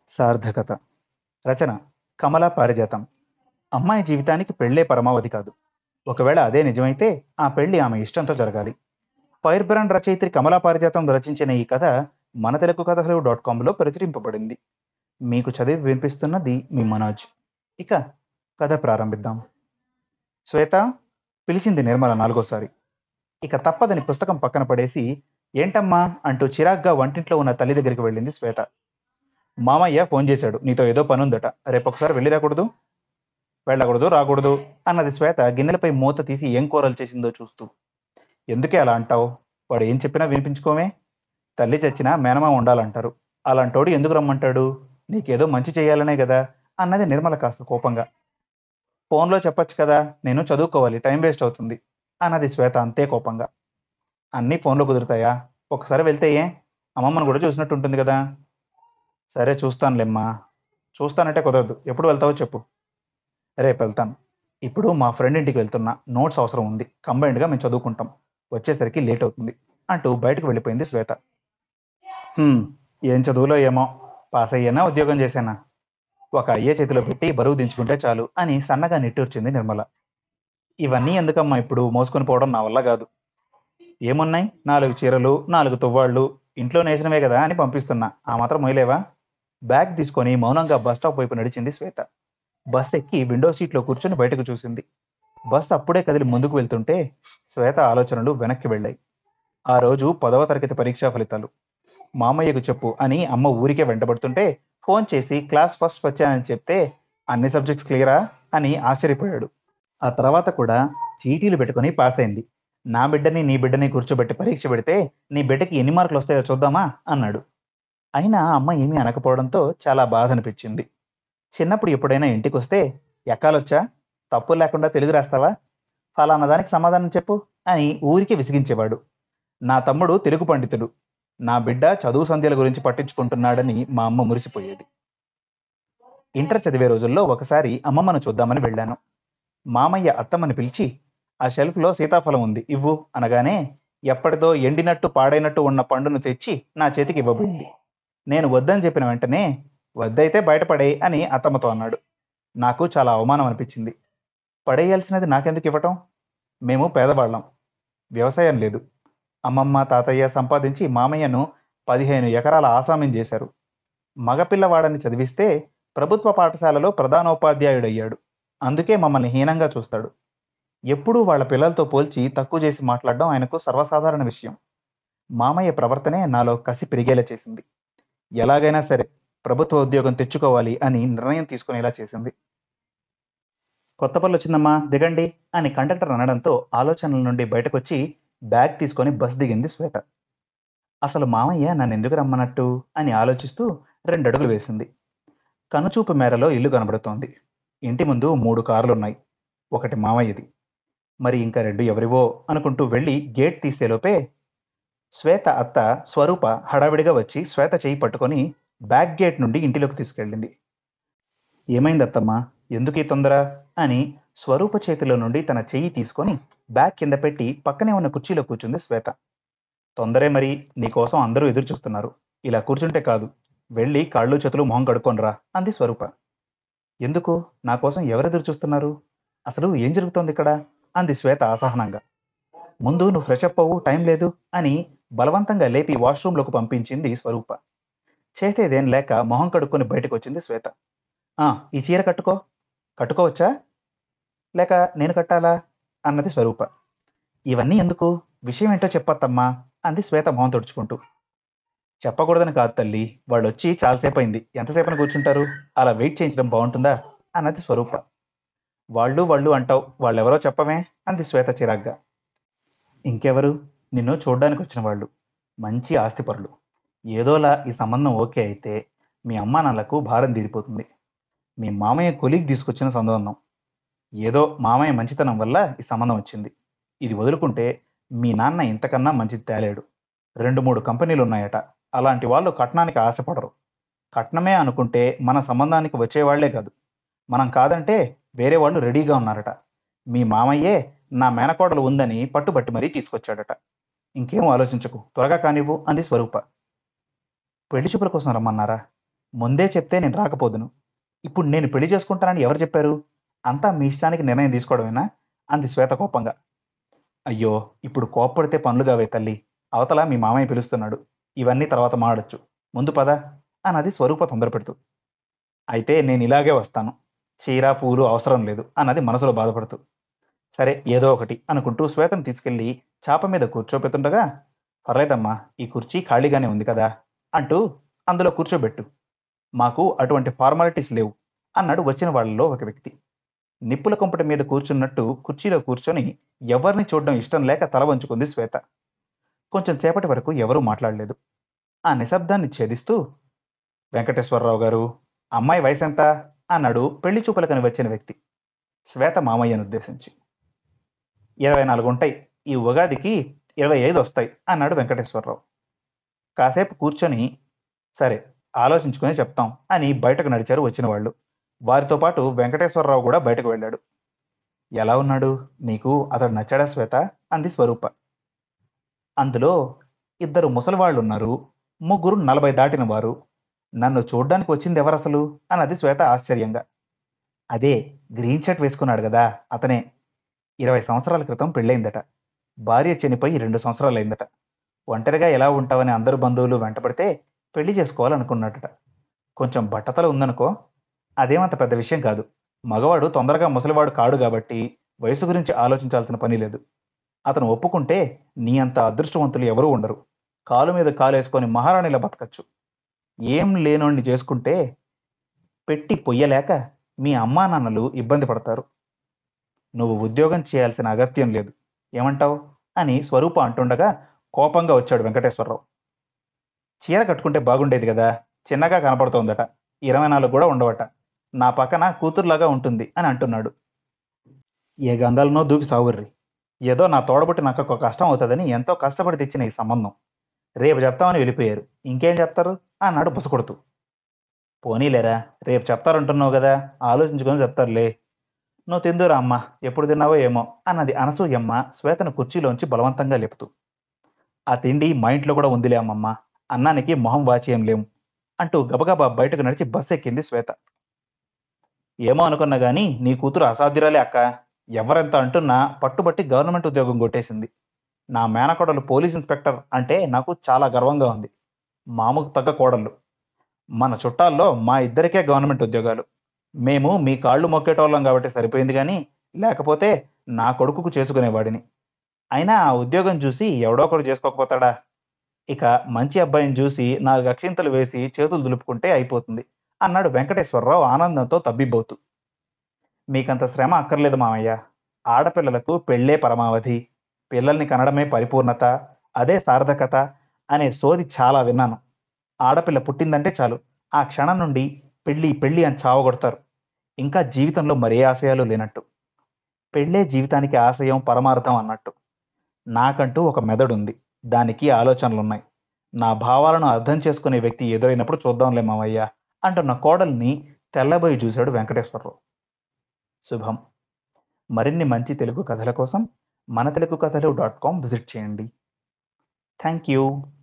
సార్థకత రచన కమలా పారిజాతం అమ్మాయి జీవితానికి పెళ్ళే పరమావధి కాదు ఒకవేళ అదే నిజమైతే ఆ పెళ్లి ఆమె ఇష్టంతో జరగాలి ఫైర్ బ్రాండ్ రచయిత్రి కమలా పారిజాతం రచించిన ఈ కథ మన తెలుగు కథలు డాట్ కామ్లో ప్రచురింపబడింది మీకు చదివి వినిపిస్తున్నది మీ మనోజ్ ఇక కథ ప్రారంభిద్దాం శ్వేత పిలిచింది నిర్మల నాలుగోసారి ఇక తప్పదని పుస్తకం పక్కన పడేసి ఏంటమ్మా అంటూ చిరాగ్గా వంటింట్లో ఉన్న తల్లి దగ్గరికి వెళ్ళింది శ్వేత మామయ్య ఫోన్ చేశాడు నీతో ఏదో పని ఉందట రేపు ఒకసారి వెళ్ళి రాకూడదు వెళ్ళకూడదు రాకూడదు అన్నది శ్వేత గిన్నెలపై మూత తీసి ఏం కూరలు చేసిందో చూస్తూ ఎందుకే అలా అంటావు వాడు ఏం చెప్పినా వినిపించుకోమే తల్లి చచ్చినా మేనమా ఉండాలంటారు అలాంటోడు ఎందుకు రమ్మంటాడు నీకేదో మంచి చేయాలనే కదా అన్నది నిర్మల కాస్త కోపంగా ఫోన్లో చెప్పొచ్చు కదా నేను చదువుకోవాలి టైం వేస్ట్ అవుతుంది అన్నది శ్వేత అంతే కోపంగా అన్నీ ఫోన్లో కుదురుతాయా ఒకసారి వెళ్తే ఏ అమ్మమ్మను కూడా చూసినట్టు ఉంటుంది కదా సరే చూస్తానులేమ్మా చూస్తానంటే కుదరదు ఎప్పుడు వెళ్తావో చెప్పు రేపు వెళ్తాను ఇప్పుడు మా ఫ్రెండ్ ఇంటికి వెళ్తున్నా నోట్స్ అవసరం ఉంది కంబైన్డ్గా మేము చదువుకుంటాం వచ్చేసరికి లేట్ అవుతుంది అంటూ బయటకు వెళ్ళిపోయింది శ్వేత "హ్మ్, ఏం చదువులో ఏమో పాస్ అయ్యానా ఉద్యోగం చేశానా ఒక అయ్యే చేతిలో పెట్టి బరువు దించుకుంటే చాలు అని సన్నగా నిట్టూర్చింది నిర్మల ఇవన్నీ ఎందుకమ్మా ఇప్పుడు మోసుకొని పోవడం నా వల్ల కాదు ఏమున్నాయి నాలుగు చీరలు నాలుగు తువ్వాళ్ళు ఇంట్లో నేసినవే కదా అని పంపిస్తున్నా ఆ మాత్రం మొయలేవా బ్యాగ్ తీసుకొని మౌనంగా బస్ స్టాప్ వైపు నడిచింది శ్వేత బస్ ఎక్కి విండో సీట్లో కూర్చొని బయటకు చూసింది బస్ అప్పుడే కదిలి ముందుకు వెళ్తుంటే శ్వేత ఆలోచనలు వెనక్కి వెళ్ళాయి ఆ రోజు పదవ తరగతి పరీక్షా ఫలితాలు మామయ్యకు చెప్పు అని అమ్మ ఊరికే వెంటబడుతుంటే ఫోన్ చేసి క్లాస్ ఫస్ట్ వచ్చానని చెప్తే అన్ని సబ్జెక్ట్స్ క్లియరా అని ఆశ్చర్యపోయాడు ఆ తర్వాత కూడా చీటీలు పెట్టుకొని పాస్ అయింది నా బిడ్డని నీ బిడ్డని కూర్చోబెట్టి పరీక్ష పెడితే నీ బిడ్డకి ఎన్ని మార్కులు వస్తాయో చూద్దామా అన్నాడు అయినా అమ్మ ఏమీ అనకపోవడంతో చాలా బాధ అనిపించింది చిన్నప్పుడు ఎప్పుడైనా ఇంటికి వస్తే ఎక్కాలొచ్చా తప్పు లేకుండా తెలుగు రాస్తావా ఫలానా దానికి సమాధానం చెప్పు అని ఊరికి విసిగించేవాడు నా తమ్ముడు తెలుగు పండితుడు నా బిడ్డ చదువు సంధ్యల గురించి పట్టించుకుంటున్నాడని మా అమ్మ మురిసిపోయేది ఇంటర్ చదివే రోజుల్లో ఒకసారి అమ్మమ్మను చూద్దామని వెళ్ళాను మామయ్య అత్తమ్మని పిలిచి ఆ షెల్ఫ్లో సీతాఫలం ఉంది ఇవ్వు అనగానే ఎప్పటిదో ఎండినట్టు పాడైనట్టు ఉన్న పండును తెచ్చి నా చేతికి ఇవ్వబోయింది నేను వద్దని చెప్పిన వెంటనే వద్దయితే బయటపడే అని అత్తమ్మతో అన్నాడు నాకు చాలా అవమానం అనిపించింది పడేయాల్సినది నాకెందుకు ఇవ్వటం మేము పేదవాళ్ళం వ్యవసాయం లేదు అమ్మమ్మ తాతయ్య సంపాదించి మామయ్యను పదిహేను ఎకరాల ఆసామం చేశారు మగపిల్లవాడని చదివిస్తే ప్రభుత్వ పాఠశాలలో ప్రధానోపాధ్యాయుడయ్యాడు అందుకే మమ్మల్ని హీనంగా చూస్తాడు ఎప్పుడూ వాళ్ళ పిల్లలతో పోల్చి తక్కువ చేసి మాట్లాడడం ఆయనకు సర్వసాధారణ విషయం మామయ్య ప్రవర్తనే నాలో కసి పెరిగేలా చేసింది ఎలాగైనా సరే ప్రభుత్వ ఉద్యోగం తెచ్చుకోవాలి అని నిర్ణయం తీసుకునేలా చేసింది కొత్త పళ్ళు వచ్చిందమ్మా దిగండి అని కండక్టర్ అనడంతో ఆలోచనల నుండి బయటకొచ్చి బ్యాగ్ తీసుకొని బస్ దిగింది శ్వేత అసలు మామయ్య నన్ను ఎందుకు రమ్మన్నట్టు అని ఆలోచిస్తూ రెండు అడుగులు వేసింది కనుచూపు మేరలో ఇల్లు కనబడుతోంది ఇంటి ముందు మూడు కార్లున్నాయి ఒకటి మామయ్యది మరి ఇంకా రెండు ఎవరివో అనుకుంటూ వెళ్ళి గేట్ తీసేలోపే శ్వేత అత్త స్వరూప హడావిడిగా వచ్చి శ్వేత చేయి పట్టుకొని బ్యాక్ గేట్ నుండి ఇంటిలోకి తీసుకెళ్ళింది ఏమైంది అత్తమ్మా ఎందుకు ఈ తొందర అని స్వరూప చేతిలో నుండి తన చెయ్యి తీసుకొని బ్యాగ్ కింద పెట్టి పక్కనే ఉన్న కుర్చీలో కూర్చుంది శ్వేత తొందరే మరి నీకోసం అందరూ ఎదురు చూస్తున్నారు ఇలా కూర్చుంటే కాదు వెళ్ళి కాళ్ళు చేతులు మొహం కడుక్కొనరా అంది స్వరూప ఎందుకు నా కోసం ఎవరెదురు చూస్తున్నారు అసలు ఏం జరుగుతోంది ఇక్కడ అంది శ్వేత అసహనంగా ముందు నువ్వు ఫ్రెష్ అప్ అవ్వు టైం లేదు అని బలవంతంగా లేపి వాష్రూమ్లోకి పంపించింది స్వరూప చేసేదేం లేక మొహం కడుక్కొని బయటకు వచ్చింది శ్వేత "ఆ, ఈ చీర కట్టుకో కట్టుకోవచ్చా లేక నేను కట్టాలా అన్నది స్వరూప ఇవన్నీ ఎందుకు విషయం ఏంటో చెప్పత్తమ్మా అంది శ్వేత మొహం తుడుచుకుంటూ చెప్పకూడదని కాదు తల్లి వాళ్ళు వచ్చి చాలాసేపు అయింది ఎంతసేపని కూర్చుంటారు అలా వెయిట్ చేయించడం బాగుంటుందా అన్నది స్వరూప వాళ్ళు వాళ్ళు అంటావు వాళ్ళెవరో చెప్పమే అంది శ్వేత చిరాగ్గా ఇంకెవరు నిన్ను చూడ్డానికి వచ్చిన వాళ్ళు మంచి ఆస్తిపరులు ఏదోలా ఈ సంబంధం ఓకే అయితే మీ అమ్మా నాన్నలకు భారం తీరిపోతుంది మీ మామయ్య కొలిగ్ తీసుకొచ్చిన సంబంధం ఏదో మామయ్య మంచితనం వల్ల ఈ సంబంధం వచ్చింది ఇది వదులుకుంటే మీ నాన్న ఇంతకన్నా మంచిది తేలేడు రెండు మూడు కంపెనీలు ఉన్నాయట అలాంటి వాళ్ళు కట్నానికి ఆశపడరు కట్నమే అనుకుంటే మన సంబంధానికి వచ్చేవాళ్లే కాదు మనం కాదంటే వేరే వాళ్ళు రెడీగా ఉన్నారట మీ మామయ్యే నా మేనకోడలు ఉందని పట్టుబట్టి మరీ తీసుకొచ్చాడట ఇంకేం ఆలోచించకు త్వరగా కానివ్వు అంది స్వరూప పెళ్లి చూపుల కోసం రమ్మన్నారా ముందే చెప్తే నేను రాకపోదును ఇప్పుడు నేను పెళ్లి చేసుకుంటానని ఎవరు చెప్పారు అంతా మీ ఇష్టానికి నిర్ణయం తీసుకోవడమేనా అంది శ్వేత కోపంగా అయ్యో ఇప్పుడు కోప్పడితే పనులుగావే తల్లి అవతల మీ మామయ్య పిలుస్తున్నాడు ఇవన్నీ తర్వాత మాడొచ్చు ముందు పద అన్నది స్వరూప తొందరపెడుతూ అయితే నేను ఇలాగే వస్తాను చీర పూలు అవసరం లేదు అన్నది మనసులో బాధపడుతూ సరే ఏదో ఒకటి అనుకుంటూ శ్వేతను తీసుకెళ్లి చాప మీద కూర్చోపెతుండగా పర్లేదమ్మా ఈ కుర్చీ ఖాళీగానే ఉంది కదా అంటూ అందులో కూర్చోబెట్టు మాకు అటువంటి ఫార్మాలిటీస్ లేవు అన్నాడు వచ్చిన వాళ్ళలో ఒక వ్యక్తి నిప్పుల కొంపటి మీద కూర్చున్నట్టు కుర్చీలో కూర్చొని ఎవరిని చూడడం ఇష్టం లేక తల వంచుకుంది శ్వేత కొంచెం సేపటి వరకు ఎవరూ మాట్లాడలేదు ఆ నిశ్శబ్దాన్ని ఛేదిస్తూ వెంకటేశ్వరరావు గారు అమ్మాయి వయసు ఎంత అన్నాడు పెళ్లి చూపులకని వచ్చిన వ్యక్తి శ్వేత మామయ్యను ఉద్దేశించి ఇరవై నాలుగు ఉంటాయి ఈ ఉగాదికి ఇరవై ఐదు వస్తాయి అన్నాడు వెంకటేశ్వరరావు కాసేపు కూర్చొని సరే ఆలోచించుకుని చెప్తాం అని బయటకు నడిచారు వచ్చిన వాళ్ళు వారితో పాటు వెంకటేశ్వరరావు కూడా బయటకు వెళ్ళాడు ఎలా ఉన్నాడు నీకు అతడు నచ్చాడా శ్వేత అంది స్వరూప అందులో ఇద్దరు ముసలివాళ్ళు ఉన్నారు ముగ్గురు నలభై దాటిన వారు నన్ను చూడ్డానికి వచ్చింది ఎవరు అసలు అన్నది శ్వేత ఆశ్చర్యంగా అదే గ్రీన్ షర్ట్ వేసుకున్నాడు కదా అతనే ఇరవై సంవత్సరాల క్రితం పెళ్ళైందట భార్య చనిపోయి రెండు సంవత్సరాలైందట ఒంటరిగా ఎలా ఉంటావని అందరు బంధువులు వెంటపడితే పెళ్లి చేసుకోవాలనుకున్నాడట కొంచెం బట్టతల ఉందనుకో అదేమంత పెద్ద విషయం కాదు మగవాడు తొందరగా ముసలివాడు కాడు కాబట్టి వయసు గురించి ఆలోచించాల్సిన పని లేదు అతను ఒప్పుకుంటే నీ అంత అదృష్టవంతులు ఎవరూ ఉండరు కాలు మీద కాలు వేసుకొని మహారాణిలా బతకచ్చు ఏం లేనోడిని చేసుకుంటే పెట్టి పొయ్యలేక మీ అమ్మా నాన్నలు ఇబ్బంది పడతారు నువ్వు ఉద్యోగం చేయాల్సిన అగత్యం లేదు ఏమంటావు అని స్వరూప అంటుండగా కోపంగా వచ్చాడు వెంకటేశ్వరరావు చీర కట్టుకుంటే బాగుండేది కదా చిన్నగా కనపడుతోందట ఇరవై నాలుగు కూడా ఉండవట నా పక్కన కూతురులాగా ఉంటుంది అని అంటున్నాడు ఏ గంధాలనో దూకి సావుర్రి ఏదో నా తోడబుట్టి నాకు ఒక కష్టం అవుతుందని ఎంతో కష్టపడి తెచ్చిన ఈ సంబంధం రేపు చెప్తామని వెళ్ళిపోయారు ఇంకేం చెప్తారు అన్నాడు బుసకొడుతూ పోనీలేరా రేపు చెప్తారంటున్నావు కదా ఆలోచించుకొని చెప్తారులే నువ్వు తిందురా అమ్మ ఎప్పుడు తిన్నావో ఏమో అన్నది అనసూయమ్మ శ్వేతను కుర్చీలోంచి బలవంతంగా లేపుతూ ఆ తిండి మా ఇంట్లో కూడా ఉందిలే అమ్మమ్మ అన్నానికి మొహం వాచేయం లేం అంటూ గబగబా బయటకు నడిచి బస్ ఎక్కింది శ్వేత ఏమో అనుకున్నా గానీ నీ కూతురు అసాధ్యురాలే అక్క ఎవరెంత అంటున్నా పట్టుబట్టి గవర్నమెంట్ ఉద్యోగం కొట్టేసింది నా మేనకోడలు పోలీస్ ఇన్స్పెక్టర్ అంటే నాకు చాలా గర్వంగా ఉంది మామకు తగ్గ కోడళ్ళు మన చుట్టాల్లో మా ఇద్దరికే గవర్నమెంట్ ఉద్యోగాలు మేము మీ కాళ్ళు మొక్కేటోళ్ళం కాబట్టి సరిపోయింది కానీ లేకపోతే నా కొడుకుకు చేసుకునేవాడిని అయినా ఆ ఉద్యోగం చూసి ఎవడో ఒకడు చేసుకోకపోతాడా ఇక మంచి అబ్బాయిని చూసి నాలుగు అక్షింతలు వేసి చేతులు దులుపుకుంటే అయిపోతుంది అన్నాడు వెంకటేశ్వరరావు ఆనందంతో తబ్బిబ్బవుతూ మీకంత శ్రమ అక్కర్లేదు మామయ్య ఆడపిల్లలకు పెళ్ళే పరమావధి పిల్లల్ని కనడమే పరిపూర్ణత అదే సార్థకత అనే సోది చాలా విన్నాను ఆడపిల్ల పుట్టిందంటే చాలు ఆ క్షణం నుండి పెళ్ళి పెళ్ళి అని చావగొడతారు ఇంకా జీవితంలో మరే ఆశయాలు లేనట్టు పెళ్ళే జీవితానికి ఆశయం పరమార్థం అన్నట్టు నాకంటూ ఒక మెదడుంది దానికి ఆలోచనలున్నాయి నా భావాలను అర్థం చేసుకునే వ్యక్తి ఎదురైనప్పుడు చూద్దాంలే మావయ్య అంటున్న కోడల్ని తెల్లబోయి చూశాడు వెంకటేశ్వరరావు శుభం మరిన్ని మంచి తెలుగు కథల కోసం మన తెలుగు కథలు డాట్ కామ్ విజిట్ చేయండి థ్యాంక్ యూ